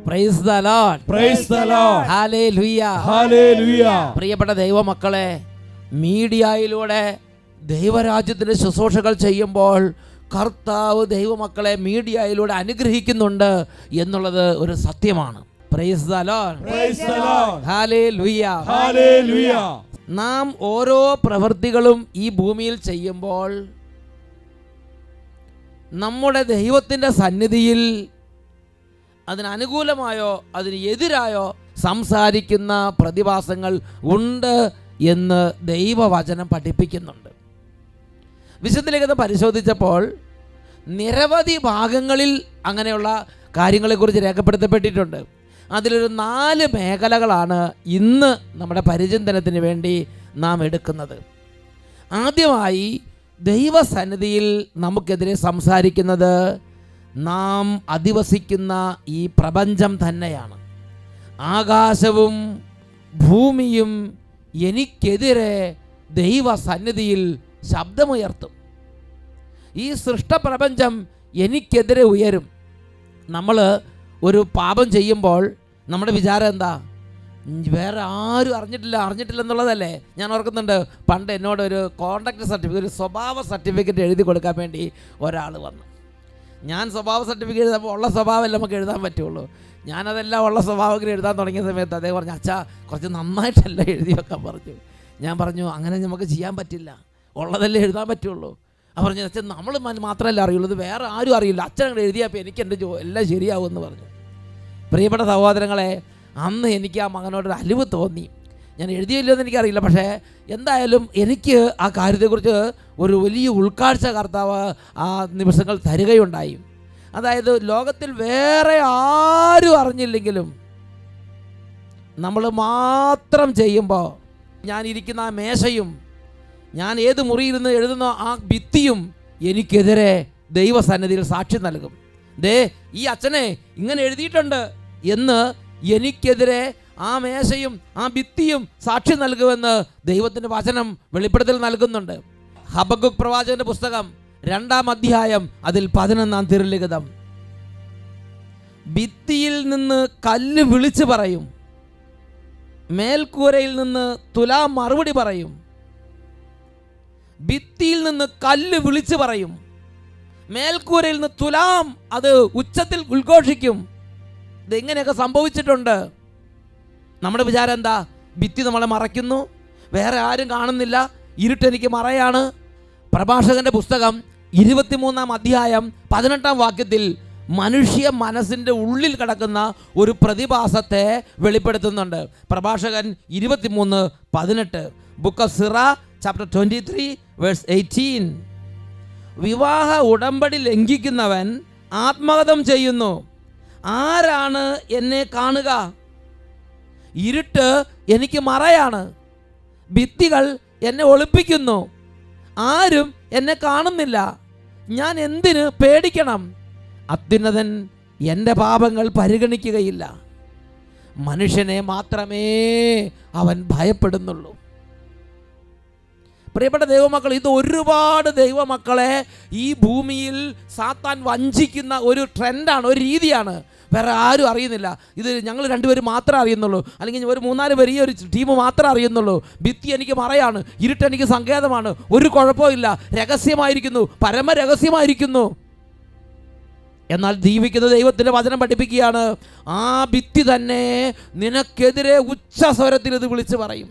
Praise the Lord Praise the Lord. Hallelujah Hallelujah. പ്രിയപ്പെട്ട ദൈവമക്കളെ മീഡിയയിലൂടെ ദൈവരാജ്യത്തിൻ്റെ ശുശ്രൂഷകൾ ചെയ്യുമ്പോൾ കർത്താവ് ദൈവമക്കളെ മീഡിയയിലൂടെ അനുഗ്രഹിക്കുന്നുണ്ട് എന്നുള്ളത് ഒരു സത്യമാണ് praise the Lord Praise the Lord. Hallelujah Hallelujah. നാം ഓരോ പ്രവൃത്തികളും ഈ ഭൂമിയിൽ ചെയ്യുമ്പോൾ നമ്മുടെ ദൈവത്തിൻ്റെ സന്നിധിയിൽ അതിന് അനുകൂലമായോ അതിന് എതിരായോ സംസാരിക്കുന്ന പ്രതിഭാസങ്ങൾ ഉണ്ട് എന്ന് ദൈവവചനം പഠിപ്പിക്കുന്നുണ്ട് വിശുദ്ധ ലിഖിതം പരിശോധിച്ചപ്പോൾ നിരവധി ഭാഗങ്ങളിൽ അങ്ങനെയുള്ള കാര്യങ്ങളെക്കുറിച്ച് രേഖപ്പെടുത്തപ്പെട്ടിട്ടുണ്ട് അതിലൊരു നാല് മേഖലകളാണ് ഇന്ന് നമ്മുടെ പരിചിന്തനത്തിന് വേണ്ടി നാം എടുക്കുന്നത് ആദ്യമായി ദൈവസന്നിധിയിൽ നമുക്കെതിരെ സംസാരിക്കുന്നത് നാം അധിവസിക്കുന്ന ഈ പ്രപഞ്ചം തന്നെയാണ് ആകാശവും ഭൂമിയും എനിക്കെതിരെ ദൈവസന്നിധിയിൽ ശബ്ദമുയർത്തും ഈ സൃഷ്ടപ്രപഞ്ചം എനിക്കെതിരെ ഉയരും നമ്മൾ ഒരു പാപം ചെയ്യുമ്പോൾ നമ്മുടെ വിചാരം എന്താ ഉം, വേറെ ആരും അറിഞ്ഞിട്ടില്ല അറിഞ്ഞിട്ടില്ല എന്നുള്ളതല്ലേ ഞാൻ ഓർക്കുന്നുണ്ട് പണ്ട് എന്നോട് ഒരു കോണ്ടാക്ട് സർട്ടിഫിക്കറ്റ് ഒരു സ്വഭാവ സർട്ടിഫിക്കറ്റ് എഴുതി കൊടുക്കാൻ വേണ്ടി ഒരാൾ വന്നു ഞാൻ സ്വഭാവ സർട്ടിഫിക്കറ്റ് എഴുതുമ്പോൾ ഉള്ള സ്വഭാവമല്ല നമുക്ക് എഴുതാൻ പറ്റുള്ളൂ ഞാനതെല്ലാം ഉള്ള സ്വഭാവത്തിൽ എഴുതാൻ തുടങ്ങിയ സമയത്ത് അദ്ദേഹം പറഞ്ഞു അച്ഛാ കുറച്ച് നന്നായിട്ടല്ല എഴുതി വെക്കാൻ പറഞ്ഞു ഞാൻ പറഞ്ഞു അങ്ങനെ നമുക്ക് ചെയ്യാൻ പറ്റില്ല ഉള്ളതല്ലേ എഴുതാൻ പറ്റുള്ളൂ ആ പറഞ്ഞു അച്ഛൻ നമ്മൾ മാത്രമല്ല അറിയുള്ളൂ ഇത് വേറെ ആരും അറിയില്ല അച്ഛൻ അങ്ങോട്ട് എഴുതിയപ്പോൾ എനിക്ക് എൻ്റെ ജോ എല്ലാം ശരിയാവുമെന്ന് പറഞ്ഞു പ്രിയപ്പെട്ട സഹോദരങ്ങളെ അന്ന് എനിക്ക് ആ മകനോടൊരു അലിവ് തോന്നി ഞാൻ എഴുതിയില്ലോ എന്ന് എനിക്കറിയില്ല പക്ഷേ എന്തായാലും എനിക്ക് ആ കാര്യത്തെക്കുറിച്ച് ഒരു വലിയ ഉൾക്കാഴ്ച കർത്താവ് ആ നിമിഷങ്ങൾ തരികയുണ്ടായി അതായത് ലോകത്തിൽ വേറെ ആരും അറിഞ്ഞില്ലെങ്കിലും നമ്മൾ മാത്രം ചെയ്യുമ്പോൾ ഞാൻ ഇരിക്കുന്ന ആ മേശയും ഞാൻ ഏത് മുറിയിരുന്ന് എഴുതുന്ന ആ ഭിത്തിയും എനിക്കെതിരെ ദൈവസന്നിധിയിൽ സാക്ഷി നൽകും ദേ ഈ അച്ഛനെ ഇങ്ങനെ എഴുതിയിട്ടുണ്ട് എന്ന് എനിക്കെതിരെ ആ മേശയും ആ ഭിത്തിയും സാക്ഷി നൽകുമെന്ന് ദൈവത്തിൻ്റെ വചനം വെളിപ്പെടുത്തൽ നൽകുന്നുണ്ട് ഹബഗുക് പ്രവാചകന്റെ പുസ്തകം രണ്ടാം അധ്യായം അതിൽ പതിനൊന്നാം തിരുലിഖിതം ഭിത്തിയിൽ നിന്ന് കല്ല് വിളിച്ചു പറയും മേൽക്കൂരയിൽ നിന്ന് തുലാം മറുപടി പറയും ഭിത്തിയിൽ നിന്ന് കല്ല് വിളിച്ചു പറയും മേൽക്കൂരയിൽ നിന്ന് തുലാം അത് ഉച്ചത്തിൽ ഉദ്ഘോഷിക്കും ഇതെങ്ങനെയൊക്കെ സംഭവിച്ചിട്ടുണ്ട് നമ്മുടെ വിചാരം എന്താ ഭിത്തി നമ്മളെ മറയ്ക്കുന്നു വേറെ ആരും കാണുന്നില്ല ഇരുട്ടെനിക്ക് മറയാണ് പ്രഭാഷകന്റെ പുസ്തകം ഇരുപത്തിമൂന്നാം അധ്യായം പതിനെട്ടാം വാക്യത്തിൽ മനുഷ്യ മനസ്സിൻ്റെ ഉള്ളിൽ കിടക്കുന്ന ഒരു പ്രതിഭാസത്തെ വെളിപ്പെടുത്തുന്നുണ്ട് പ്രഭാഷകൻ ഇരുപത്തിമൂന്ന് പതിനെട്ട് book of Sira chapter twenty three verse eighteen വിവാഹ ഉടമ്പടി ലംഘിക്കുന്നവൻ ആത്മഹതം ചെയ്യുന്നു ആരാണ് എന്നെ കാണുക ഇരുട്ട് എനിക്ക് മറയാണ് ഭിത്തികൾ എന്നെ ഒളിപ്പിക്കുന്നു ആരും എന്നെ കാണുന്നില്ല ഞാൻ എന്തിന് പേടിക്കണം അത്യുന്നതൻ എൻ്റെ പാപങ്ങൾ പരിഗണിക്കുകയില്ല മനുഷ്യനെ മാത്രമേ അവൻ ഭയപ്പെടുന്നുള്ളൂ പ്രിയപ്പെട്ട ദൈവമക്കൾ ഇത് ഒരുപാട് ദൈവമക്കളെ ഈ ഭൂമിയിൽ സാത്താൻ വഞ്ചിക്കുന്ന ഒരു ട്രെൻഡാണ് ഒരു രീതിയാണ് വേറെ ആരും അറിയുന്നില്ല ഇത് ഞങ്ങൾ രണ്ടുപേരും മാത്രമേ അറിയുന്നുള്ളൂ അല്ലെങ്കിൽ ഒരു മൂന്നാല് പേര് ഈ ഒരു ടീം മാത്രമേ അറിയുന്നുള്ളൂ ഭിത്തി എനിക്ക് മറയാണ് ഇരുട്ട് എനിക്ക് സങ്കേതമാണ് ഒരു കുഴപ്പമില്ല രഹസ്യമായിരിക്കുന്നു പരമരഹസ്യമായിരിക്കുന്നു എന്നാൽ ജീവിക്കുന്ന ദൈവത്തിൻ്റെ വചനം പഠിപ്പിക്കുകയാണ് ആ ഭിത്തി തന്നെ നിനക്കെതിരെ ഉച്ചസ്വരത്തിൽ ഇത് വിളിച്ചു പറയും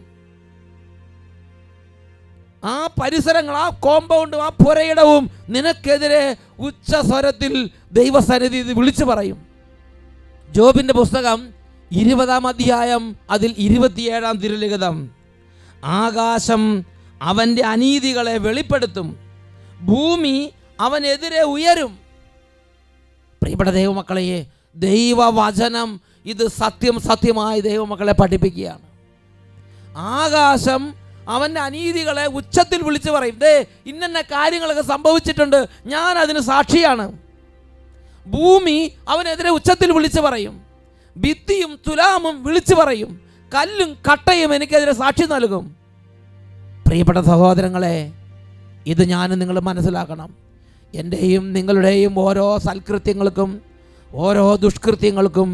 ആ പരിസരങ്ങൾ ആ കോമ്പൗണ്ടും ആ പുരയിടവും നിനക്കെതിരെ ഉച്ചസ്വരത്തിൽ ദൈവസന്നിധി ഇത് വിളിച്ചു പറയും ജോബിൻ്റെ പുസ്തകം ഇരുപതാം അധ്യായം അതിൽ ഇരുപത്തിയേഴാം തിരുലിഖിതം ആകാശം അവൻ്റെ അനീതികളെ വെളിപ്പെടുത്തും ഭൂമി അവനെതിരെ ഉയരും പ്രിയപ്പെട്ട ദൈവമക്കളെ ദൈവവചനം ഇത് സത്യം സത്യമായി ദൈവമക്കളെ പഠിപ്പിക്കുകയാണ് ആകാശം അവൻ്റെ അനീതികളെ ഉച്ചത്തിൽ വിളിച്ചു പറയും ദേ ഇന്ന കാര്യങ്ങളൊക്കെ സംഭവിച്ചിട്ടുണ്ട് ഞാൻ അതിന് സാക്ഷിയാണ് ഭൂമി അവനെതിരെ ഉച്ചത്തിൽ വിളിച്ചു പറയും ഭിത്തിയും തുലാമും വിളിച്ചു പറയും കല്ലും കട്ടയും എനിക്കെതിരെ സാക്ഷി നൽകും പ്രിയപ്പെട്ട സഹോദരങ്ങളെ ഇത് ഞാൻ നിങ്ങൾ മനസ്സിലാക്കണം എൻ്റെയും നിങ്ങളുടെയും ഓരോ സൽകൃത്യങ്ങൾക്കും ഓരോ ദുഷ്കൃത്യങ്ങൾക്കും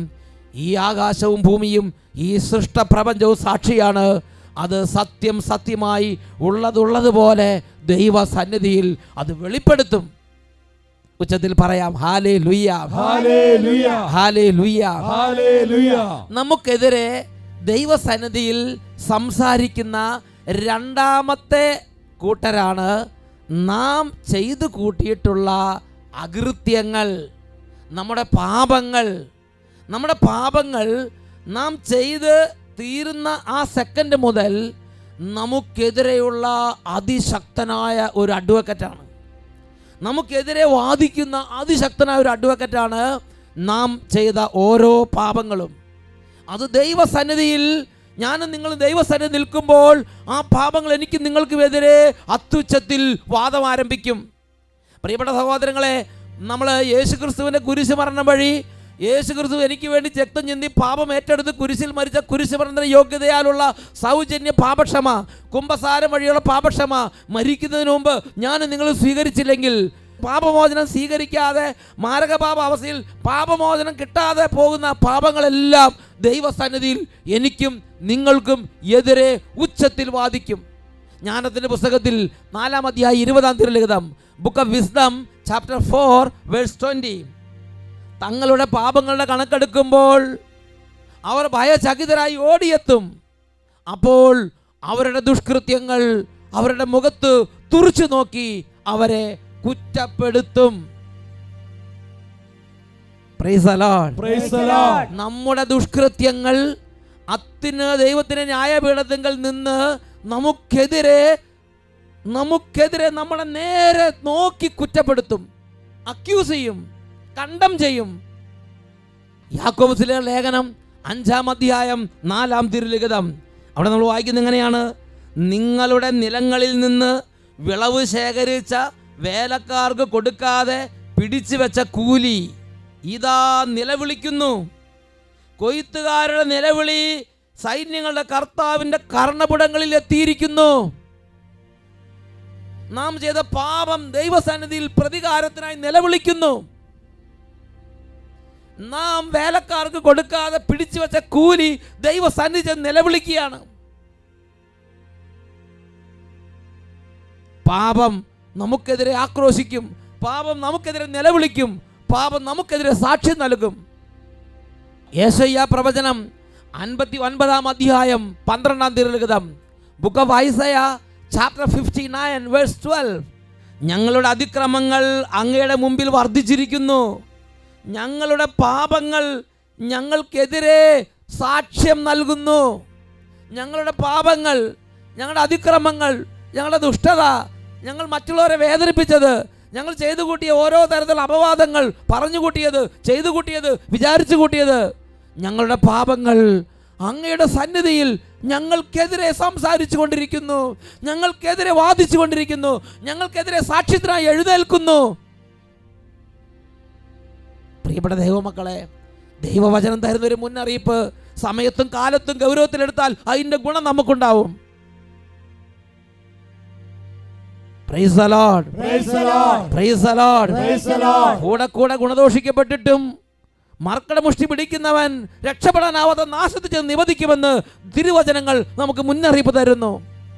ഈ ആകാശവും ഭൂമിയും ഈ സൃഷ്ടപ്രപഞ്ചവും സാക്ഷിയാണ് അത് സത്യം സത്യമായി ഉള്ളതുള്ളതുപോലെ ദൈവ സന്നിധിയിൽ അത് വെളിപ്പെടുത്തും ഉച്ചത്തിൽ പറയാം ഹാലേ ലുയ്യ ഹല്ലേലൂയ ഹാലേ ലുയ്യ ഹല്ലേലൂയ നമുക്കെതിരെ ദൈവസന്നിധിയിൽ സംസാരിക്കുന്ന രണ്ടാമത്തെ കൂട്ടരാണ് നാം ചെയ്തു കൂട്ടിയിട്ടുള്ള അകൃത്യങ്ങൾ നമ്മുടെ പാപങ്ങൾ നമ്മുടെ പാപങ്ങൾ നാം ചെയ്ത് തീരുന്ന ആ സെക്കൻഡ് മുതൽ നമുക്കെതിരെയുള്ള അതിശക്തനായ ഒരു അഡ്വക്കറ്റാണ് നമുക്കെതിരെ വാദിക്കുന്ന അതിശക്തനായ ഒരു അഡ്വക്കറ്റാണ് നാം ചെയ്ത ഓരോ പാപങ്ങളും അത് ദൈവസന്നിധിയിൽ ഞാനും നിങ്ങൾ ദൈവസന്നിധി നിൽക്കുമ്പോൾ ആ പാപങ്ങൾ എനിക്ക് നിങ്ങൾക്കും എതിരെ അത്യുച്ചത്തിൽ വാദം ആരംഭിക്കും പ്രിയപ്പെട്ട സഹോദരങ്ങളെ നമ്മൾ യേശുക്രിസ്തുവിൻ്റെ കുരിശ് മരണം വഴി യേശുക്രിസ്തു എനിക്ക് വേണ്ടി രക്തം ചിന്തി പാപം ഏറ്റെടുത്ത് കുരിശിൽ മരിച്ച കുരിശ് മരണ യോഗ്യതയാലുള്ള സൗജന്യ പാപക്ഷമ കുംഭസാരം വഴിയുള്ള പാപക്ഷമ മരിക്കുന്നതിന് മുമ്പ് ഞാൻ നിങ്ങൾ സ്വീകരിച്ചില്ലെങ്കിൽ പാപമോചനം സ്വീകരിക്കാതെ മാരകപാപ അവസ്ഥയിൽ പാപമോചനം കിട്ടാതെ പോകുന്ന പാപങ്ങളെല്ലാം ദൈവസന്നിധിയിൽ എനിക്കും നിങ്ങൾക്കും എതിരെ ഉച്ചത്തിൽ വാദിക്കും ജ്ഞാനത്തിൻ്റെ പുസ്തകത്തിൽ നാലാം അധ്യായം ഇരുപതാം തിരുലിഖിതം book of Wisdom chapter four verse twenty തങ്ങളുടെ പാപങ്ങളുടെ കണക്കെടുക്കുമ്പോൾ അവർ ഭയചകിതരായി ഓടിയെത്തും അപ്പോൾ അവരുടെ ദുഷ്കൃത്യങ്ങൾ അവരുടെ മുഖത്ത് തുറിച്ചു നോക്കി അവരെ കുറ്റപ്പെടുത്തും Praise the Lord. Praise the Lord നമ്മുടെ ദുഷ്കൃത്യങ്ങൾ അത്തിന് ദൈവത്തിന്റെ ന്യായപീഠത്തിങ്കൽ നിന്ന് നമുക്കെതിരെ നമുക്കെതിരെ നമ്മളെ നേരെ നോക്കി കുറ്റപ്പെടുത്തും അക്യൂസ് ചെയ്യും കണ്ടം ചെയ്യും യാക്കോബസിലെ ലേഖനം അഞ്ചാം അധ്യായം നാലാം തിരുലിഖിതം അവിടെ നമ്മൾ വായിക്കുന്നത് എങ്ങനെയാണ് നിങ്ങളുടെ നിലങ്ങളിൽ നിന്ന് വിളവ് ശേഖരിച്ച വേലക്കാർക്ക് കൊടുക്കാതെ പിടിച്ചു വെച്ച കൂലി ഇതാ നിലവിളിക്കുന്നു കൊയ്ത്തുകാരുടെ നിലവിളി സൈന്യങ്ങളുടെ കർത്താവിൻ്റെ കർണപുടങ്ങളിൽ എത്തിയിരിക്കുന്നു നാം ചെയ്ത പാപം ദൈവസന്നിധിയിൽ പ്രതികാരത്തിനായി നിലവിളിക്കുന്നു നാം വേലക്കാർക്ക് കൊടുക്കാതെ പിടിച്ചു വെച്ച കൂലി ദൈവസന്നിധി ചെന്ന് നിലവിളിക്കുകയാണ് പാപം നമുക്കെതിരെ ആക്രോശിക്കും പാപം നമുക്കെതിരെ നിലവിളിക്കും പാപം നമുക്കെതിരെ സാക്ഷ്യം നൽകും യേശയ്യ പ്രവചനം അൻപത്തി ഒൻപതാം അധ്യായം പന്ത്രണ്ടാം തിരുലിഖിതം book of Isaiah chapter fifty nine verse twelve ഞങ്ങളുടെ അതിക്രമങ്ങൾ അങ്ങയുടെ മുമ്പിൽ വർദ്ധിച്ചിരിക്കുന്നു ഞങ്ങളുടെ പാപങ്ങൾ ഞങ്ങൾക്കെതിരെ സാക്ഷ്യം നൽകുന്നു ഞങ്ങളുടെ പാപങ്ങൾ ഞങ്ങളുടെ അതിക്രമങ്ങൾ ഞങ്ങളുടെ ദുഷ്ടത ഞങ്ങൾ മറ്റുള്ളവരെ വേദനിപ്പിച്ചത് ഞങ്ങൾ ചെയ്തു കൂട്ടിയ ഓരോ തരത്തിലുള്ള അപവാദങ്ങൾ പറഞ്ഞു കൂട്ടിയത് ചെയ്തു കൂട്ടിയത് വിചാരിച്ചു കൂട്ടിയത് ഞങ്ങളുടെ പാപങ്ങൾ അങ്ങയുടെ സന്നിധിയിൽ ഞങ്ങൾക്കെതിരെ സംസാരിച്ചു കൊണ്ടിരിക്കുന്നു ഞങ്ങൾക്കെതിരെ വാദിച്ചു കൊണ്ടിരിക്കുന്നു ഞങ്ങൾക്കെതിരെ സാക്ഷ്യത്തിനായി എഴുന്നേൽക്കുന്നു പ്രിയപ്പെട്ട ദൈവമക്കളെ ദൈവവചനം തരുന്ന ഒരു മുന്നറിയിപ്പ് സമയത്തും കാലത്തും ഗൗരവത്തിലെടുത്താൽ അതിൻ്റെ ഗുണം നമുക്കുണ്ടാവും Praise the Lord. Praise the Lord Praise the Lord. Praise the Lord കൂടെ കൂടെ ഗുണദോഷിക്കപ്പെട്ടിട്ടും മർക്കട മുഷ്ടി പിടിക്കുന്നവൻ രക്ഷപ്പെടാനാവാതെ നാശത്തിൽ ചെന്ന് നിവദിക്കുമെന്ന് തിരുവചനങ്ങൾ നമുക്ക് മുന്നറിയിപ്പ് തരുന്നു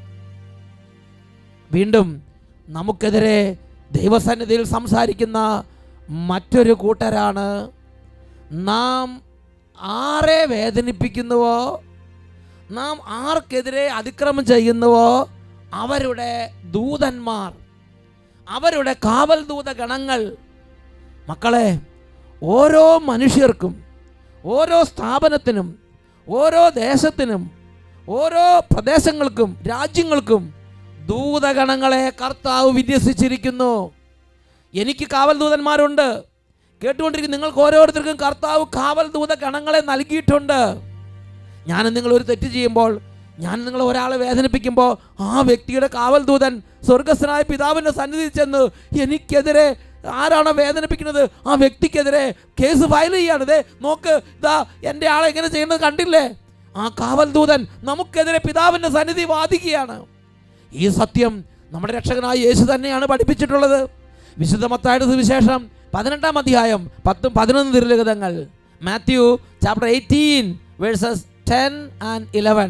വീണ്ടും നമുക്കെതിരെ ദൈവസന്നിധിയിൽ സംസാരിക്കുന്ന മറ്റൊരു കൂട്ടരാണ് നാം ആരെ വേദനിപ്പിക്കുന്നുവോ നാം ആർക്കെതിരെ അതിക്രമം ചെയ്യുന്നുവോ അവരുടെ ദൂതന്മാർ അവരുടെ കാവൽ ദൂത ഗണങ്ങൾ മക്കളെ ഓരോ മനുഷ്യർക്കും ഓരോ സ്ഥാപനത്തിനും ഓരോ ദേശത്തിനും ഓരോ പ്രദേശങ്ങൾക്കും രാജ്യങ്ങൾക്കും ദൂതഗണങ്ങളെ കർത്താവ് വിന്യസിച്ചിരിക്കുന്നു എനിക്ക് കാവൽ ദൂതന്മാരുണ്ട് കേട്ടുകൊണ്ടിരിക്കുന്ന നിങ്ങൾക്ക് ഓരോരുത്തർക്കും കർത്താവ് കാവൽ ദൂത ഗണങ്ങളെ നൽകിയിട്ടുണ്ട് ഞാൻ നിങ്ങൾ ഒരു തെറ്റ് ചെയ്യുമ്പോൾ ഞാൻ നിങ്ങൾ ഒരാളെ വേദനിപ്പിക്കുമ്പോൾ ആ വ്യക്തിയുടെ കാവൽ ദൂതൻ സ്വർഗസ്ഥനായ പിതാവിൻ്റെ സന്നിധി ചെന്ന് എനിക്കെതിരെ ആരാണോ വേദനിപ്പിക്കുന്നത് ആ വ്യക്തിക്കെതിരെ കേസ് ഫയൽ ചെയ്യാണ് ദേ നോക്ക് ഇതാ എൻ്റെ ആളെ എങ്ങനെ ചെയ്യുന്നത് കണ്ടില്ലേ ആ കാവൽ ദൂതൻ നമുക്കെതിരെ പിതാവിൻ്റെ സന്നിധി വാദിക്കുകയാണ് ഈ സത്യം നമ്മുടെ രക്ഷകനായ യേശു തന്നെയാണ് പഠിപ്പിച്ചിട്ടുള്ളത് വിശുദ്ധ മത്തായുടെ സുവിശേഷം പതിനെട്ടാം അധ്യായം പത്തും പതിനൊന്ന് തിരുലിഖിതങ്ങൾ Matthew chapter eighteen verses ten and eleven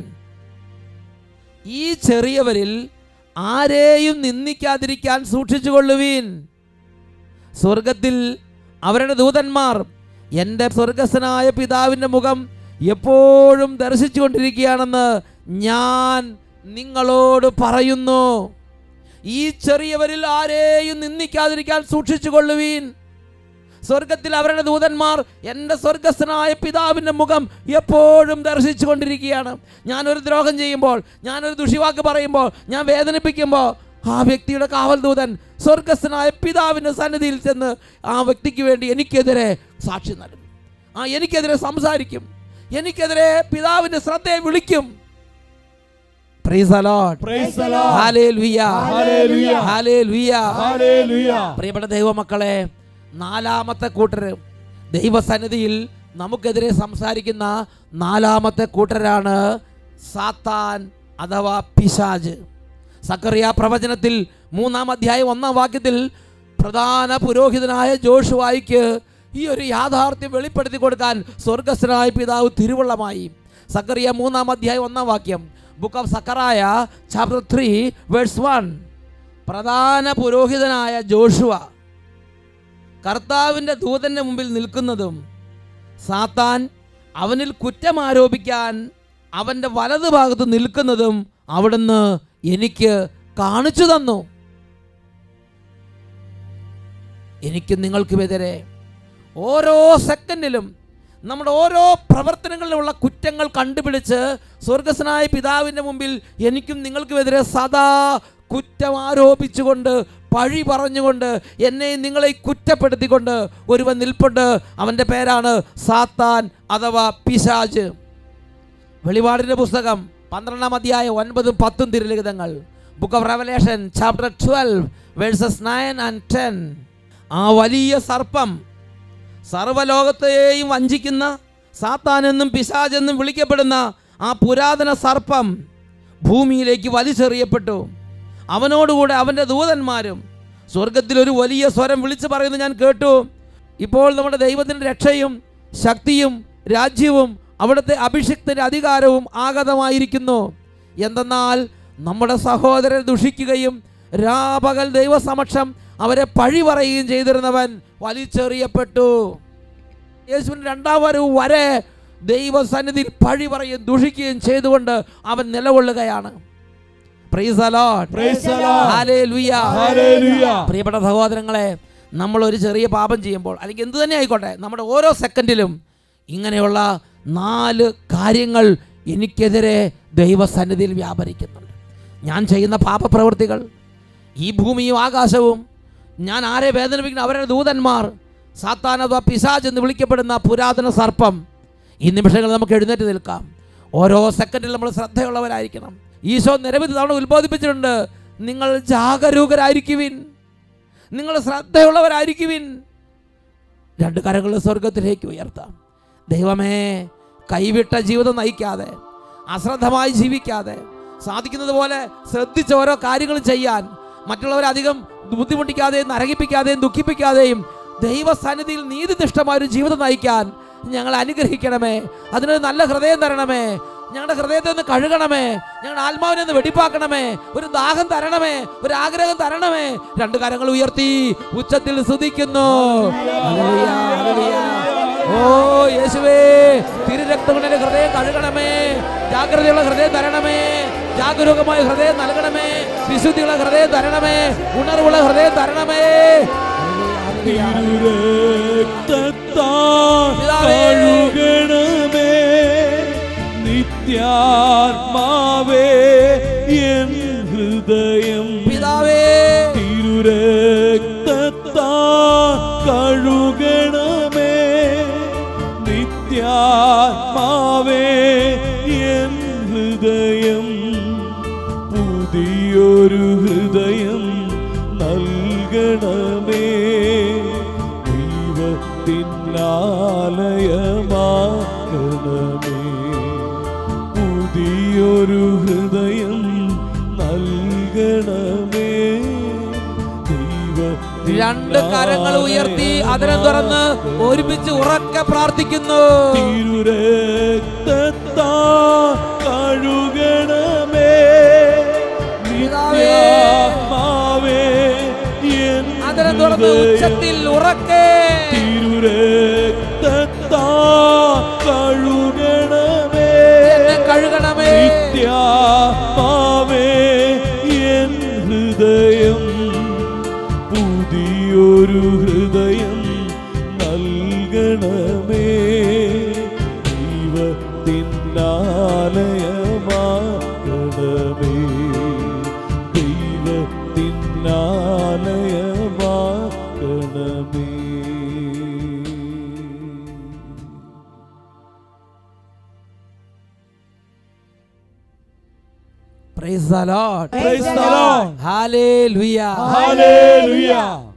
ഈ ചെറിയവരിൽ ആരെയും നിന്ദിക്കാതിരിക്കാൻ സൂക്ഷിച്ചുകൊള്ളുവീൻ സ്വർഗത്തിൽ അവരുടെ ദൂതന്മാർ എൻ്റെ സ്വർഗസ്ഥനായ പിതാവിൻ്റെ മുഖം എപ്പോഴും ദർശിച്ചുകൊണ്ടിരിക്കുകയാണെന്ന് ഞാൻ നിങ്ങളോട് പറയുന്നു ഈ ചെറിയവരിൽ ആരെയും നിന്ദിക്കാതിരിക്കാൻ സൂക്ഷിച്ചുകൊള്ളുവീൻ സ്വർഗത്തിൽ അവരുടെ ദൂതന്മാർ എൻ്റെ സ്വർഗസ്ഥനായ പിതാവിൻ്റെ മുഖം എപ്പോഴും ദർശിച്ചു കൊണ്ടിരിക്കുകയാണ് ഞാനൊരു ദ്രോഹം ചെയ്യുമ്പോൾ ഞാനൊരു ദുഷിവാക്ക് പറയുമ്പോൾ ഞാൻ വേദനിപ്പിക്കുമ്പോൾ ആ വ്യക്തിയുടെ കാവൽ ദൂതൻ സ്വർഗസ്ഥനായ പിതാവിൻ്റെ സന്നിധിയിൽ ചെന്ന് ആ വ്യക്തിക്ക് വേണ്ടി എനിക്കെതിരെ സാക്ഷി നൽകും ആ എനിക്കെതിരെ സംസാരിക്കും എനിക്കെതിരെ പിതാവിൻ്റെ ശ്രദ്ധയെ വിളിക്കും Praise the Lord. Praise the Lord. Hallelujah. Hallelujah. Hallelujah. Hallelujah. പ്രിയപ്പെട്ട ദൈവമക്കളെ നാലാമത്തെ കൂട്ടർ ദൈവസന്നിധിയിൽ നമുക്കെതിരെ സംസാരിക്കുന്ന നാലാമത്തെ കൂട്ടരാണ് സാത്താൻ അഥവാ പിശാജ് സക്കറിയ പ്രവചനത്തിൽ മൂന്നാം അധ്യായം ഒന്നാം വാക്യത്തിൽ പ്രധാന പുരോഹിതനായ ജോഷുവായിക്ക് ഈ ഒരു യാഥാർത്ഥ്യം വെളിപ്പെടുത്തി കൊടുക്കാൻ സ്വർഗസ്ഥനായ പിതാവ് തിരുവള്ളമായി സക്കറിയ മൂന്നാം അധ്യായം ഒന്നാം വാക്യം book of Zechariah chapter three verse one പ്രധാന പുരോഹിതനായ ജോഷുവ കർത്താവിൻ്റെ ദൂതന്റെ മുമ്പിൽ നിൽക്കുന്നതും സാത്താൻ അവനിൽ കുറ്റം ആരോപിക്കാൻ അവൻ്റെ വലതുഭാഗത്ത് നിൽക്കുന്നതും അവിടുന്ന് എനിക്ക് കാണിച്ചു തന്നു എനിക്ക് നിങ്ങൾക്കുമെതിരെ ഓരോ സെക്കൻഡിലും നമ്മുടെ ഓരോ പ്രവർത്തനങ്ങളിലുള്ള കുറ്റങ്ങൾ കണ്ടുപിടിച്ച് സ്വർഗസ്വനായ പിതാവിൻ്റെ മുമ്പിൽ എനിക്കും നിങ്ങൾക്കുമെതിരെ സദാ കുറ്റം ആരോപിച്ചുകൊണ്ട് പഴി പറഞ്ഞുകൊണ്ട് എന്നെ നിങ്ങളെ കുറ്റപ്പെടുത്തിക്കൊണ്ട് ഒരുവൻ നിൽപ്പുണ്ട് അവൻ്റെ പേരാണ് സാത്താൻ അഥവാ പിശാജ് വെളിപാടിൻ്റെ പുസ്തകം പന്ത്രണ്ടാം അധ്യായം ഒൻപതും പത്തും തിരുലിഖിതങ്ങൾ book of Revelation chapter twelve verses nine and ten ആ വലിയ സർപ്പം സർവലോകത്തെയും വഞ്ചിക്കുന്ന സാത്താൻ എന്നും പിശാജ് എന്നും വിളിക്കപ്പെടുന്ന ആ പുരാതന സർപ്പം ഭൂമിയിലേക്ക് വലിച്ചെറിയപ്പെട്ടു അവനോടുകൂടെ അവൻ്റെ ദൂതന്മാരും സ്വർഗത്തിൽ ഒരു വലിയ സ്വരം വിളിച്ചു പറയുന്നത് ഞാൻ കേട്ടു ഇപ്പോൾ നമ്മുടെ ദൈവത്തിൻ്റെ രക്ഷയും ശക്തിയും രാജ്യവും അവിടുത്തെ അഭിഷിക്തന്റെ അധികാരവും ആഗതമായിരിക്കുന്നു എന്തെന്നാൽ നമ്മുടെ സഹോദരരെ ദുഷിക്കുകയും രാപകൽ ദൈവസമക്ഷം അവരെ പഴി പറയുകയും ചെയ്തിരുന്നവൻ വലിച്ചെറിയപ്പെട്ടു യേശുവിൻ്റെ രണ്ടാം വരവ് വരെ ദൈവസന്നിധിയിൽ പഴി പറയുകയും ദുഷിക്കുകയും ചെയ്തുകൊണ്ട് അവൻ നിലകൊള്ളുകയാണ് Praise the Lord. Praise the Lord. Hallelujah. Hallelujah. പ്രിയപ്പെട്ട സഹോദരങ്ങളെ നമ്മൾ ഒരു ചെറിയ പാപം ചെയ്യുമ്പോൾ അല്ലെങ്കിൽ എന്ത് തന്നെ ആയിക്കോട്ടെ നമ്മുടെ ഓരോ സെക്കൻഡിലും ഇങ്ങനെയുള്ള നാല് കാര്യങ്ങൾ എനിക്കെതിരെ ദൈവസന്നിധിയിൽ വ്യാപരിക്കുന്നുണ്ട് ഞാൻ ചെയ്യുന്ന പാപപ്രവൃത്തികൾ ഈ ഭൂമിയും ആകാശവും ഞാൻ ആരെ വേദനിപ്പിക്കുന്ന അവരുടെ ദൂതന്മാർ സാത്താൻ അഥവാ പിശാജ് എന്ന് വിളിക്കപ്പെടുന്ന പുരാതന സർപ്പം ഈ നിമിഷങ്ങളിൽ നമുക്ക് എഴുന്നേറ്റ് നിൽക്കാം ഓരോ സെക്കൻഡിൽ നമ്മൾ ശ്രദ്ധയുള്ളവരായിരിക്കണം ഈശോ നിരവധി തവണ ഉത്ബോധിപ്പിച്ചിട്ടുണ്ട് നിങ്ങൾ ജാഗരൂകരായിരിക്കുവിൻ നിങ്ങൾ ശ്രദ്ധയുള്ളവരായിരിക്കുവിൻ രണ്ട് കരങ്ങൾ സ്വർഗത്തിലേക്ക് ഉയർത്താം ദൈവമേ കൈവിട്ട ജീവിതം നയിക്കാതെ അശ്രദ്ധമായി ജീവിക്കാതെ സാധിക്കുന്നത് പോലെ ശ്രദ്ധിച്ച് ഓരോ കാര്യങ്ങൾ ചെയ്യാൻ മറ്റുള്ളവരെ അധികം ബുദ്ധിമുട്ടിക്കാതെയും നരകിപ്പിക്കാതെയും ദുഃഖിപ്പിക്കാതെയും ദൈവസന്നിധിയിൽ നീതിനിഷ്ഠമായ ഒരു ജീവിതം നയിക്കാൻ ഞങ്ങൾ അനുഗ്രഹിക്കണമേ അതിനൊരു നല്ല ഹൃദയം തരണമേ ഞങ്ങളുടെ ഹൃദയത്തെ ഒന്ന് കഴുകണമേ ഞങ്ങളുടെ ആത്മാവിനെ ഒന്ന് വെടിപ്പാക്കണമേ ഒരു ദാഹം തരണമേ ഒരു ആഗ്രഹം തരണമേ രണ്ട് കരങ്ങൾ ഉയർത്തി ഉച്ചത്തിൽ സ്തുതിക്കുന്നു ഹല്ലേലൂയ, ഹല്ലേലൂയ. ഓ യേശുവേ തിരുരക്തം കൊണ്ട് എൻ്റെ ഹൃദയം കഴുകണമേ ജാഗ്രതയുള്ള ഹൃദയം തരണമേ ജാഗരൂകമായ ഹൃദയം നൽകണമേ വിശുദ്ധിയുള്ള ഹൃദയം തരണമേ ഉണർവുള്ള ഹൃദയം തരണമേ ഹല്ലേലൂയ, ഹല്ലേലൂയ. തിരുരക്തത്താൽ പിതാവേ. കഴുകണമേ നിത്യാത്മാവേ എൻ ഹൃദയം പിതാവേ തിരുരക്തത്താൽ കഴുകണമേ നിത്യാത്മാവേ എൻ ഹൃദയം പുതിയൊരു ഹൃദയം നൽകണമേ ദൈവത്തിനാലയമാക്കണമേ പുതിയൊരു ഹൃദയം നൽകണമേ ദൈവത്തിൻ രണ്ട് കരങ്ങൾ ഉയർത്തി അതിനെ തുറന്ന് ഒരുമിച്ച് ഉറക്കെ പ്രാർത്ഥിക്കുന്നു തിരുരക്തത്താ കഴുകണമേ പിതാവേ, നിത്യാത്മാവേ എൻ അതിനെ തുറന്ന് ഹൃദയം ഉച്ചത്തിൽ ഉറക്കെ തിരുരക്തത്താ കഴുകണമേ എന്നെ കഴുകണമേ നിത്യാത്മാവേ എൻ ഹൃദയം പുതിയൊരു ഹൃദയം നൽകണമേ ദൈവത്തിനാലയമാകണമേ ദൈവത്തിനാലയമാകണമേ Praise the Lord. Praise the Lord. Hallelujah. Hallelujah.